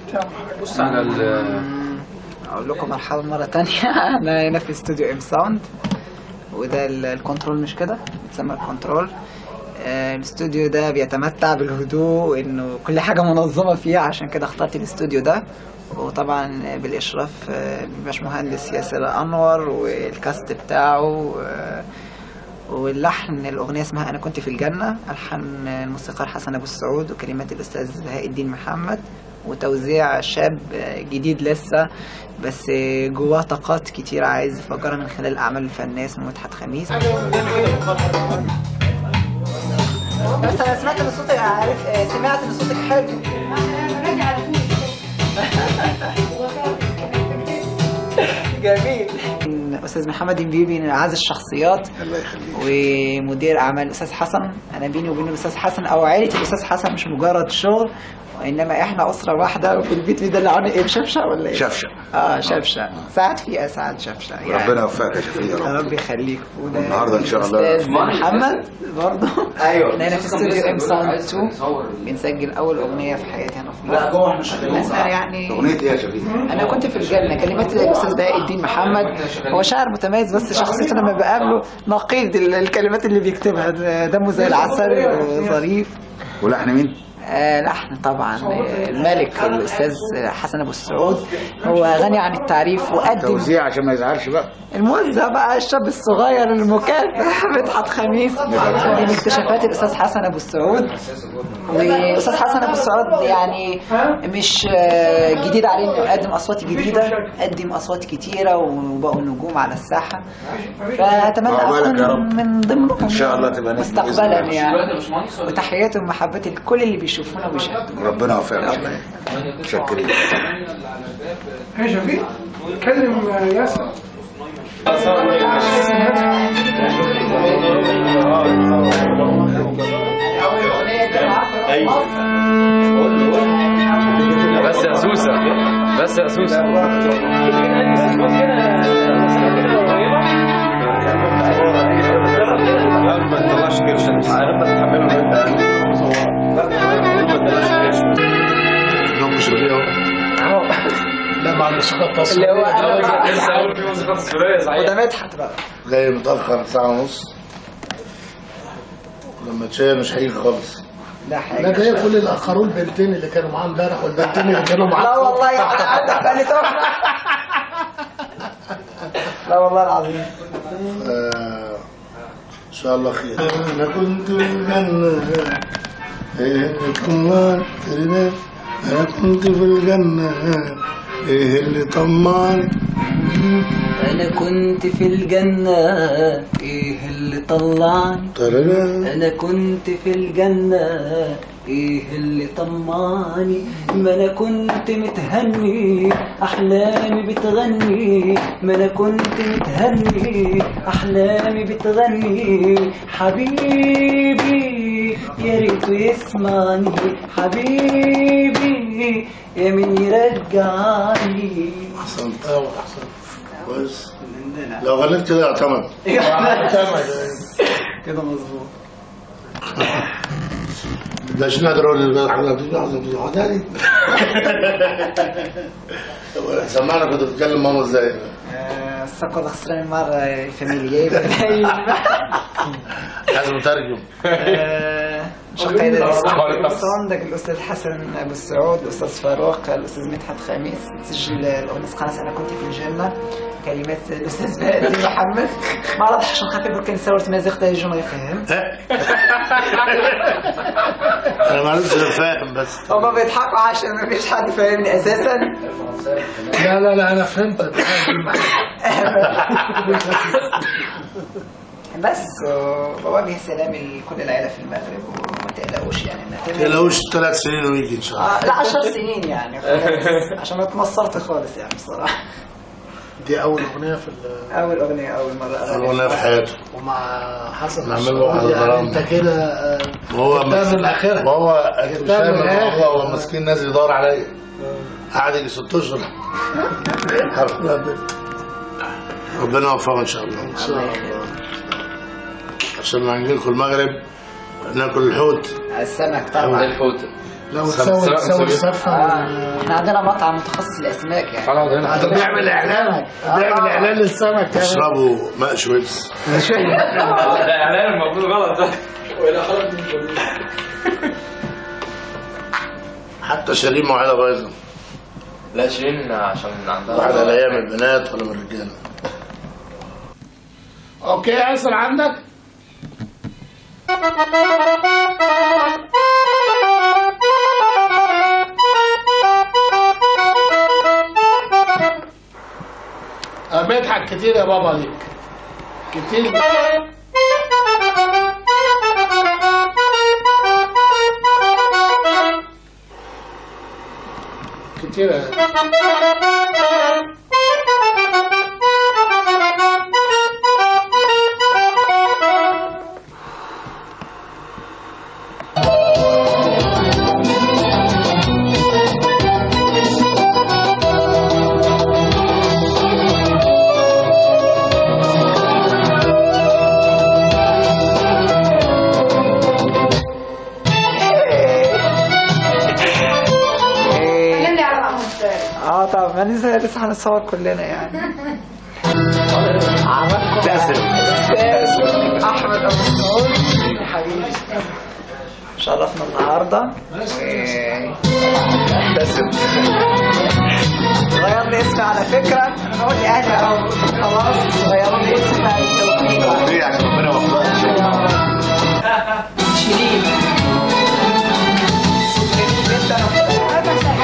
بص على ال اقول لكم مرحبا مره تانية انا هنا في استوديو ام ساوند وده ال- الكنترول مش كده بيتسمى الكنترول آه، الاستوديو ده بيتمتع بالهدوء وانه كل حاجه منظمه فيه عشان كده اخترت الاستوديو ده وطبعا بالاشراف آه، باشمهندس ياسر انور والكاست بتاعه آه، واللحن الأغنية اسمها أنا كنت في الجنة ألحان الموسيقار حسن أبو السعود وكلمات الأستاذ بهاء الدين محمد وتوزيع شاب جديد لسه بس جواه طاقات كتير عايز يفجرها من خلال أعمال الفنان اسمه مدحت خميس بس أنا سمعت إن صوتك عارف سمعت إن صوتك حلو جميل استاذ محمد البيبي من اعز الشخصيات الله يخليك ومدير اعمال الاستاذ حسن انا بيني وبين الاستاذ حسن او عائله الاستاذ حسن مش مجرد شغل وانما احنا اسره واحده وفي البيت بيدلعوني ايه بشفشه ولا ايه؟ شفشة اه شفشه سعد في اسعد شفشه يعني ربنا يوفقك يا شفيق يا يا رب رب يخليك وده والنهاردة إن شاء الله. الاستاذ محمد برضه ايوه احنا هنا في استوديو ام ساوند 2 بنسجل اول اغنيه في حياتي هنا في مصر جوه احنا شغالين أنا يعني أغنية إيه يا شفيق؟ انا كنت في الجنه كلمات الاستاذ بهاء الدين محمد هو شاعر متميز بس شخصيته لما بقابله نقيض ال- الكلمات اللي بيكتبها دمه زي العسل وظريف ولحن مين؟ آه لحن طبعا آه، الملك الاستاذ حسن ابو السعود هو غني عن التعريف وقدم توزيع عشان ما يزعلش بقى الموزع بقى الشاب الصغير المكافح مدحت خميس من اكتشافات الاستاذ حسن ابو السعود والاستاذ حسن ابو السعود يعني مش آه، جديد عليه انه يقدم اصوات جديده قدم اصوات كتيره وبقوا نجوم على الساحه فاتمنى عقبالك يا اكون رب. من ضمنهم إن شاء الله تبقى نجم بإذن مستقبلا الله. يعني وتحياتي ومحبتي لكل اللي بيشوفونا وبيشاهدونا ربنا يوفقك يا شفيق متشكرين يا شفيق كلم ياسر بس يا سوسة بس يا سوسة ما تطلعش كرش انت عارف ما تحمله انت ما تطلعش كرش يوم مش ربيع لا مع الموسيقى التصوير اللي هو انا لسه اول في موسيقى تصويرية صحيح وده مدحت بقى جاي متأخر ساعة ونص لما تشيل مش هيجي خالص ده لا حاجه جاي كل الاخرون بنتين اللي كانوا معاه امبارح والبنتين اللي كانوا معاه لا والله يا عندك بقى تحفه لا والله العظيم آه، ان شاء الله خير انا كنت في الجنة ايه اللي طمعني انا كنت في الجنة ايه اللي طمعني انا كنت في الجنة ايه اللي طلعني ترى انا كنت في الجنة ايه اللي طمعني ما انا كنت متهني احلامي بتغني ما انا كنت متهني احلامي بتغني حبيبي يا ريت يسمعني حبيبي يا من يرجعني احسنت قوي احسنت كويس لو غنيت كده اعتمد كده مظبوط ده شنو هدروا لي سمعنا كنت بتتكلم ماما ازاي السكر الخسران مرة فاميليا لازم مترجم شقينا صندق الأستاذ حسن أبو السعود الأستاذ فاروق الأستاذ مدحت خميس تسجيل الأغنية قناة أنا كنت في الجنة كلمات الأستاذ بهاء الدين محمد ما عرفش عشان خاطر كان صورت مازيغ تاع الجمهور يفهم انا ما عرفتش أنا فاهم بس هما بيضحكوا عشان ما فيش حد فاهمني أساسا لا لا لا انا فهمت بس بوجه سلامي لكل العيلة في المغرب وما تقلقوش يعني إنها تبقى- تلاقوش ثلاث سنين ويجي ان شاء الله آه، لا 10 سنين يعني خلاص عشان ما اتمصرت خالص يعني بصراحة دي اول اغنيه في ال- أول أغنية أول مرة أغني. اغنيه في حياته ومع حسن نعمل السعود له واحد يعني برامج. انت كده آه، وهو جبتها من اخرها وهو جبتها من أسامة الآخر. هو هو مسكين نازل يدور عليا قعد يجي ست اشهر ربنا يوفقه ان شاء الله ان شاء الله عشان لما نجي لكم المغرب ناكل الحوت السمك ده طبعا الحوت لو سم- تسوي سم- تسوي سم- السفة آه. احنا عندنا مطعم متخصص للاسماك يعني تعالى اقعد هنا ده بيعمل اعلان بيعمل اعلان للسمك كمان اشربوا ماء شويبس ده اعلان المفروض غلط ده حتى شيرين موعدة بايظة لا شيرين عشان عندها واحدة لا هي من البنات ولا من الرجالة اوكي اسال عندك أنا بضحك كتير يا بابا عليك كتير كتير يا كلمني على محمود تاني اه طب ما لسه لسه هنتصور كلنا يعني عرفكم تأثر. الأستاذ احمد ابو سعود حبيبي شرفنا النهارده ابتسم غير لي اسمي على فكره انا بقول لاهلي اهو خلاص غيروا لي اسمي على التوفيق ايه يعني ربنا يوفقك شيرين صوت جميل جدا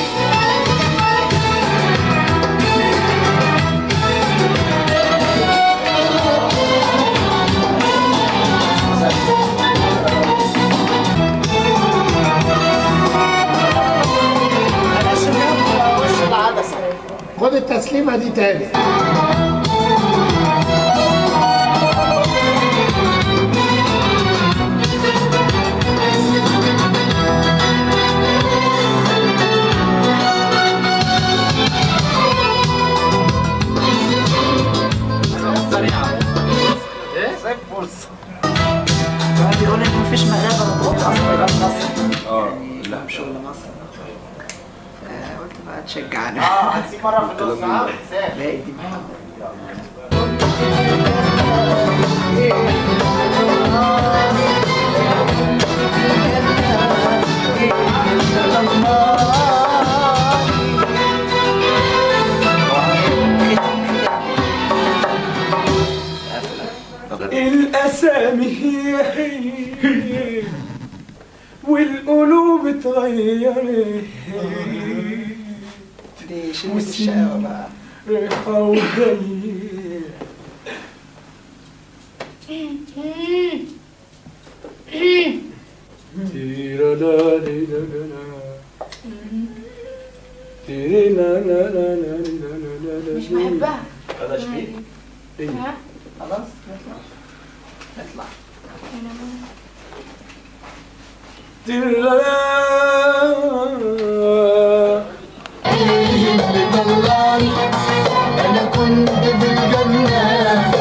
انا سمعت وش العدسه خد التسليمة دي تاني سيب فرصه كمان بيقول ان مفيش مغابه مضغوطه اصلا يبقى في مصر اه لا مش شغل مصر آه، قلت بقى تشجعنا اه هتسيب مره في النص ها لا دي الأسامي هي هي والقلوب اتغيرت دي شدة الشقاوة بقى رايحة وجاية مش بحبها هذا شبيه ها؟ خلاص نطلع نطلع أنا كنت بالجنة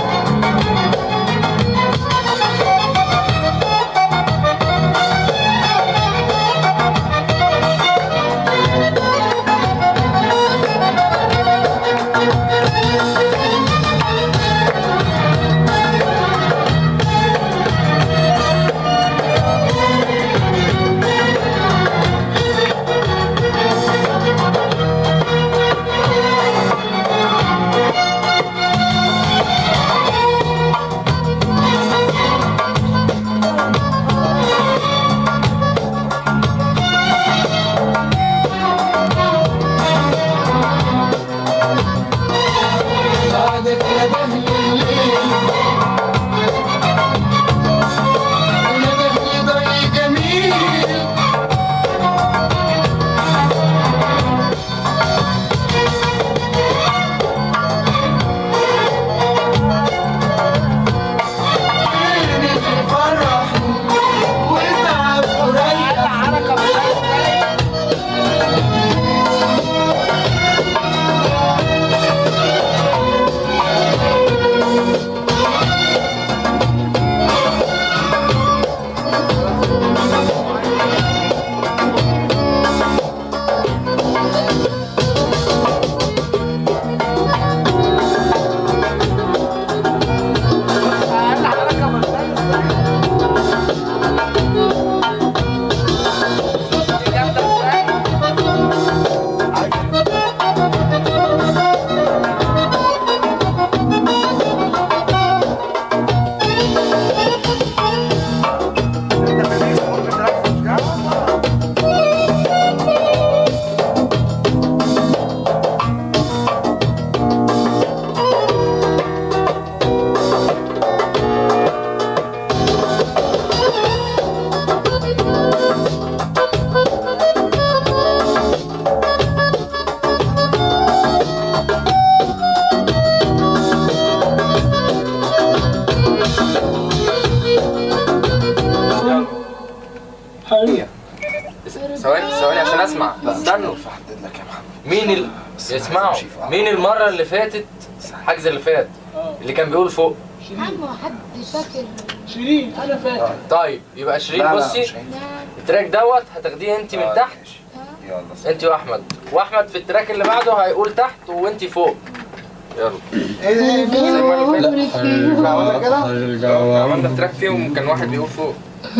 مين ال... اسمعوا مين المره اللي فاتت حجز اللي فات اللي كان بيقول فوق عم حد فاكر شيرين انا فاكر طيب يبقى شيرين لا لا بصي مش هينفع. التراك دوت هتاخديه انت من تحت يلا انت واحمد واحمد في التراك اللي بعده هيقول تحت وانت فوق يلا زي ما اللي فات. اه، عملنا تراك فيهم كان واحد بيقول فوق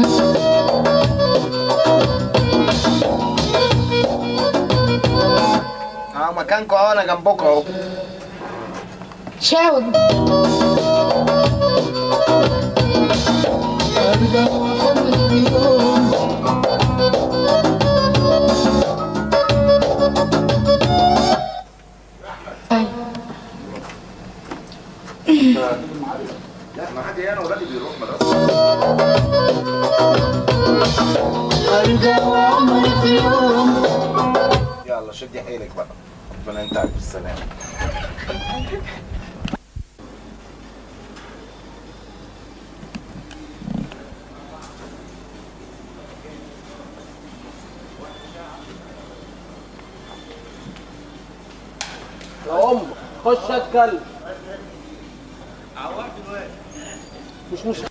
اه مكانكم اهو انا جنبكم اهو شاور لا ما حد هنا ولادي بيروح مدرسه يلا شدي حيلك بقى ربنا ينتهك بالسلامه يا ام خش اتكلم مش مشكله